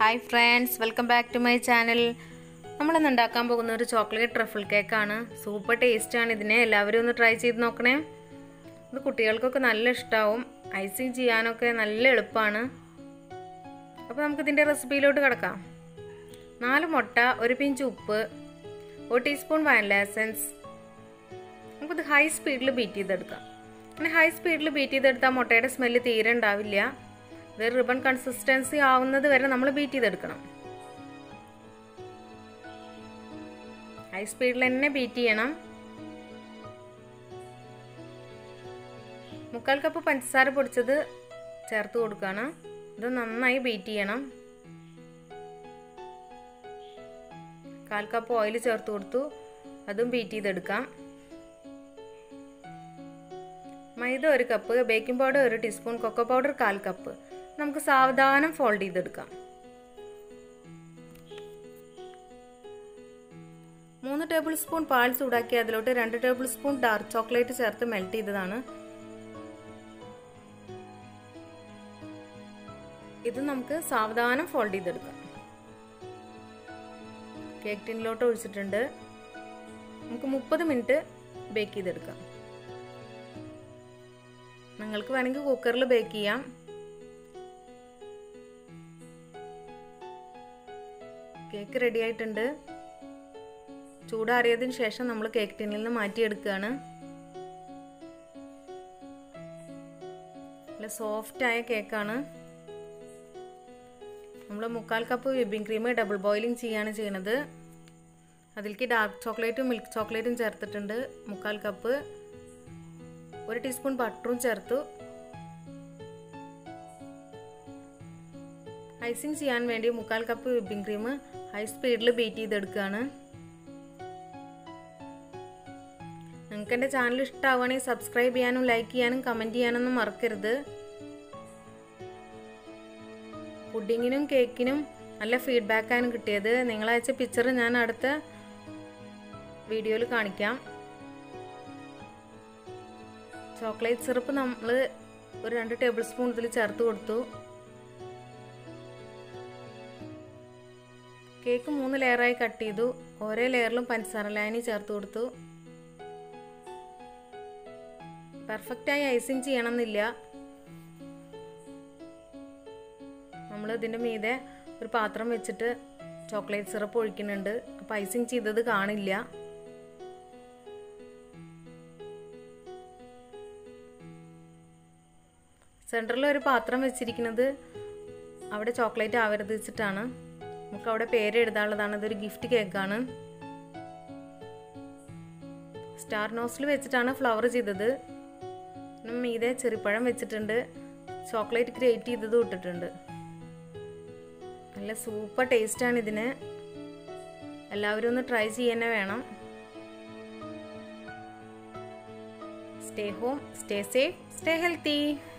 hi friends welcome back to my channel നമ്മളിന്ന് ഉണ്ടാക്കാൻ പോകുന്ന ഒരു ചോക്ലേറ്റ് ട്രഫിൾ കേക്കാണ് സൂപ്പർ ടേസ്റ്റാണ് ഇതിനെ എല്ലാവരും ഒന്ന് ട്രൈ ചെയ്ത് നോക്കണേ ഇത് കുട്ടികൾക്കൊക്കെ നല്ല ഇഷ്ടമാവും ഐസിങ് ചെയ്യാനൊക്കെ നല്ല എളുപ്പമാണ് അപ്പോൾ നമുക്കിതിൻ്റെ റെസിപ്പിയിലോട്ട് കിടക്കാം നാല് മുട്ട ഒരു പിഞ്ച് ഉപ്പ് ഒരു ടീസ്പൂൺ വാനില എസൻസ് നമുക്കിത് ഹൈ സ്പീഡിൽ ബീറ്റ് ചെയ്തെടുക്കാം അങ്ങനെ ഹൈ സ്പീഡിൽ ബീറ്റ് ചെയ്തെടുത്താൽ മുട്ടയുടെ സ്മെല്ല് തീരെ ഉണ്ടാവില്ല ഇത് റിബൺ കൺസിസ്റ്റൻസി ആവുന്നത് വരെ നമ്മൾ ബീറ്റ് ചെയ്തെടുക്കണം ഹൈ സ്പീഡിൽ തന്നെ ബീറ്റ് ചെയ്യണം മുക്കാൽ കപ്പ് പഞ്ചസാര പൊടിച്ചത് ചേർത്ത് കൊടുക്കുകയാണ് ഇത് നന്നായി ബീറ്റ് ചെയ്യണം കാൽ കപ്പ് ഓയിൽ ചേർത്ത് കൊടുത്തു അതും ബീറ്റ് ചെയ്തെടുക്കാം മൈദ ഒരു കപ്പ് ബേക്കിംഗ് പൗഡർ ഒരു ടീസ്പൂൺ കൊക്കോ പൗഡർ കാൽ കപ്പ് നമുക്ക് സാവധാനം ഫോൾഡ് ചെയ്തെടുക്കാം മൂന്ന് ടേബിൾ സ്പൂൺ പാൽ ചൂടാക്കി അതിലോട്ട് രണ്ട് ടേബിൾ സ്പൂൺ ഡാർക്ക് ചോക്ലേറ്റ് ചേർത്ത് മെൽറ്റ് ചെയ്തതാണ് ഇത് നമുക്ക് സാവധാനം ഫോൾഡ് ചെയ്തെടുക്കാം കേക്ക് ടിന്നിലോട്ട് ഒഴിച്ചിട്ടുണ്ട് നമുക്ക് മുപ്പത് മിനിറ്റ് ബേക്ക് ചെയ്തെടുക്കാം നിങ്ങൾക്ക് വേണമെങ്കിൽ കുക്കറിൽ ബേക്ക് ചെയ്യാം കേക്ക് റെഡി ആയിട്ടുണ്ട് ചൂടാറിയതിന് ശേഷം നമ്മൾ കേക്ക് ടിന്നിൽ നിന്ന് മാറ്റിയെടുക്കുകയാണ് നല്ല സോഫ്റ്റ് ആയ കേക്കാണ് നമ്മൾ മുക്കാൽ cup whipping cream double boiling ചെയ്യാണ് ചെയ്യണത് അതിലേക്ക് ഡാർക്ക് ചോക്ലേറ്റും മിൽക്ക് ചോക്ലേറ്റും ചേർത്തിട്ടുണ്ട് മുക്കാൽ കപ്പ് ഒരു ടീസ്പൂൺ ബട്ടറും ചേർത്തു ഐസിങ് ചെയ്യാൻ വേണ്ടി മുക്കാൽ കപ്പ് വിപ്പിംഗ് ക്രീം ഹൈ സ്പീഡിൽ ബീറ്റ് ചെയ്തെടുക്കുകയാണ് നിങ്ങൾക്ക് എൻ്റെ ചാനൽ ഇഷ്ടമാവുകയാണെങ്കിൽ സബ്സ്ക്രൈബ് ചെയ്യാനും ലൈക്ക് ചെയ്യാനും കമൻറ്റ് ചെയ്യാനൊന്നും മറക്കരുത് പുഡിങ്ങിനും കേക്കിനും നല്ല ഫീഡ്ബാക്കാണ് കിട്ടിയത് നിങ്ങളയച്ച പിക്ചർ ഞാൻ അടുത്ത വീഡിയോയിൽ കാണിക്കാം ചോക്ലേറ്റ് സിറപ്പ് നമ്മൾ ഒരു രണ്ട് ടേബിൾ സ്പൂൺ ഇതിൽ ചേർത്ത് കൊടുത്തു കേക്ക് മൂന്ന് ലെയറായി കട്ട് ചെയ്തു ഓരോ ലെയറിലും പഞ്ചസാര ലായനി ചേർത്ത് കൊടുത്തു പെർഫെക്റ്റായി ഐസിങ് ചെയ്യണമെന്നില്ല നമ്മൾ ഇതിൻ്റെ മീതെ ഒരു പാത്രം വെച്ചിട്ട് ചോക്ലേറ്റ് സിറപ്പ് ഒഴിക്കുന്നുണ്ട് അപ്പോൾ ഐസിങ് ചെയ്തത് കാണില്ല സെൻറ്ററിൽ ഒരു പാത്രം വെച്ചിരിക്കുന്നത് അവിടെ ചോക്ലേറ്റ് ആവരുത് വെച്ചിട്ടാണ് നമുക്ക് അവിടെ പേര് എഴുതാനുള്ളതാണ് ഇതൊരു ഗിഫ്റ്റ് കേക്കാണ് സ്റ്റാർ നോസിൽ വെച്ചിട്ടാണ് ഫ്ലവർ ചെയ്തത് മീതെ ചെറിപ്പഴം വെച്ചിട്ടുണ്ട് ചോക്ലേറ്റ് ഗ്രേറ്റ് ചെയ്തതും ഇട്ടിട്ടുണ്ട് നല്ല സൂപ്പർ ടേസ്റ്റാണ് ഇതിന് എല്ലാവരും ഒന്ന് ട്രൈ ചെയ്യാനേ വേണം stay home stay safe stay healthy